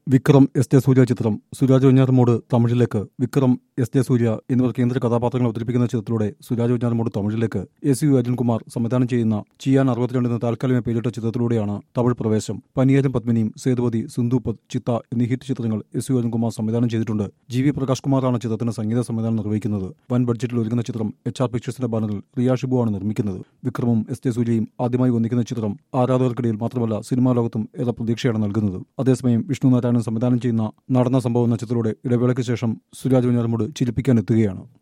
Vikram S J Suriya ചിത്രം സുരാജ് വെഞ്ഞാറമൂട് തമിഴിലേക്ക് Vikram S J Suriya എന്നിവർ കേന്ദ്ര കഥാപാത്രങ്ങൾ അവതരിപ്പിക്കുന്ന ചിത്രത്തിലൂടെ സുരാജ് വെഞ്ഞാറമൂട് തമിഴിലേക്ക് എസ് യു അരുൺകുമാർ സംവിധാനം ചെയ്യുന്ന ചിയാൻ അറുപത്തിരണ്ട് എന്ന താൽക്കാലിക പേരിട്ട ചിത്രത്തിലൂടെയാണ് തമിഴ് പ്രവേശം പനിയേരം പത്മിനിയും സേതുപതി സിന്ധുപത് ചിത്ത എന്നീ ഹിറ്റ് ചിത്രങ്ങൾ എസ് യു അരുൺകുമാർ സംവിധാനം ചെയ്തിട്ടുണ്ട് ജി വി പ്രകാശ് കുമാറാണ് ചിത്രത്തിന് സംഗീത സംവിധാനം നിർവഹിക്കുന്നത് വൻ ബഡ്ജറ്റിൽ ഒരുങ്ങുന്ന ചിത്രം എച്ച് ആർ പിക്ചേഴ്സിന്റെ ബാനറിൽ റിയ ഷിബുവാണ് നിർമ്മിക്കുന്നത് വിക്രമും എസ് ജെ സൂര്യയും ആദ്യമായി ഒന്നിക്കുന്ന ചിത്രം ആരാധകർക്കിടയിൽ മാത്രമല്ല സിനിമാ ലോകത്തും ഏറെ പ്രതീക്ഷയാണ് നൽകുന്നത് അതേസമയം വിഷ്ണു നാരായണൻ സംവിധാനം ചെയ്യുന്ന നടന്ന സംഭവം എന്ന ചിത്രത്തിലൂടെ ഇടവേളയ്ക്ക് ശേഷം സുരാജ് വെഞ്ഞാറമൂട് ചിരിപ്പിക്കാൻ എത്തുകയാണ്